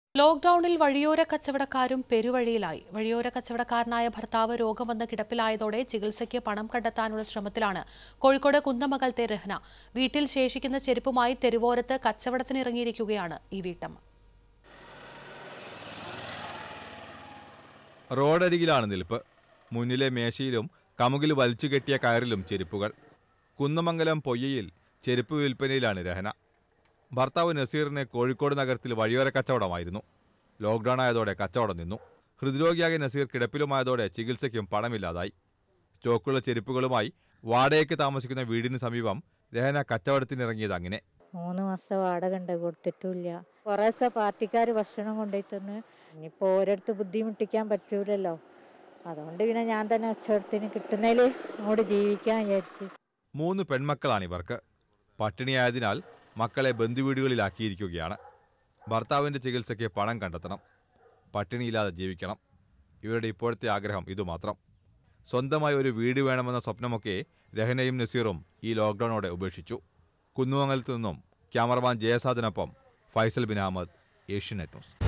ലോക്ഡൌണിൽ വഴിയോര കച്ചവടക്കാരും പെരുവഴിയിലായി വഴിയോര കച്ചവടക്കാരനായ ഭർത്താവ് രോഗം വന്ന് കിടപ്പിലായതോടെ ചികിത്സയ്ക്ക് പണം കണ്ടെത്താനുള്ള ശ്രമത്തിലാണ് കോഴിക്കോട് കുന്നമംഗലത്തെ രഹ്ന വീട്ടിൽ ശേഷിക്കുന്ന ചെരുപ്പുമായി തെരുവോരത്ത് കച്ചവടത്തിനിറങ്ങിയിരിക്കുകയാണ് ഈ വീട്ടമ്മ റോഡരികിലാണ് നിൽപ്പ് മുന്നിലെ മേശയിലും കമുകിൽ വലിച്ചു കെട്ടിയ കയറിലും ചെരുപ്പുകൾ കുന്നമംഗലം പൊയ്യയിൽ ചെരുപ്പ് വിൽപ്പനയിലാണ് രഹന ഭർത്താവ് നസീറിന് കോഴിക്കോട് നഗരത്തിൽ വഴിയോര കച്ചവടമായിരുന്നു ലോക്ക്ഡൌൺ ആയതോടെ കച്ചവടം നിന്നു ഹൃദ്രോഗിയായ നസീർ കിടപ്പിലുമായതോടെ ചികിത്സയ്ക്കും പണമില്ലാതായി സ്റ്റോക്കുള്ള ചെരുപ്പുകളുമായി വാടകയ്ക്ക് താമസിക്കുന്ന വീടിന് സമീപം രഹന കച്ചവടത്തിനിറങ്ങിയത് അങ്ങനെ മൂന്ന് മാസം വാടക ഉണ്ട് കൊടുത്തിട്ടില്ല കുറേ ദിവസം പാർട്ടിക്കാർ ഭക്ഷണം കൊണ്ടുപോയി തന്ന് ഇനിയിപ്പോൾ ഓരോരുത്തർ ബുദ്ധിമുട്ടിക്കാൻ പറ്റൂലല്ലോ അതുകൊണ്ട് പിന്നെ ഞാൻ തന്നെ കച്ചവടത്തിന് കിട്ടുന്നതിൽ അങ്ങോട്ട് ജീവിക്കാൻ വിചാരിച്ച് മൂന്ന് പെൺമക്കളാണ് ഇവർക്ക് പട്ടിണിയായതിനാൽ മക്കളെ ബന്ധുവീടുകളിലാക്കിയിരിക്കുകയാണ് ഭർത്താവിന്റെ ചികിത്സയ്ക്ക് പണം കണ്ടെത്തണം പട്ടിണിയില്ലാതെ ജീവിക്കണം ഇവരുടെ ഇപ്പോഴത്തെ ആഗ്രഹം ഇതുമാത്രം സ്വന്തമായി ഒരു വീട് വേണമെന്ന സ്വപ്നമൊക്കെ രഹനയും നസീറും ഈ ലോക്ക്ഡൌണോടെ ഉപേക്ഷിച്ചു കുന്നുമംഗലത്തു നിന്നും ക്യാമറമാൻ ജയസാദിനൊപ്പം ഫൈസൽ ബിൻ അഹമ്മദ് ഏഷ്യനെറ്റ് ന്യൂസ്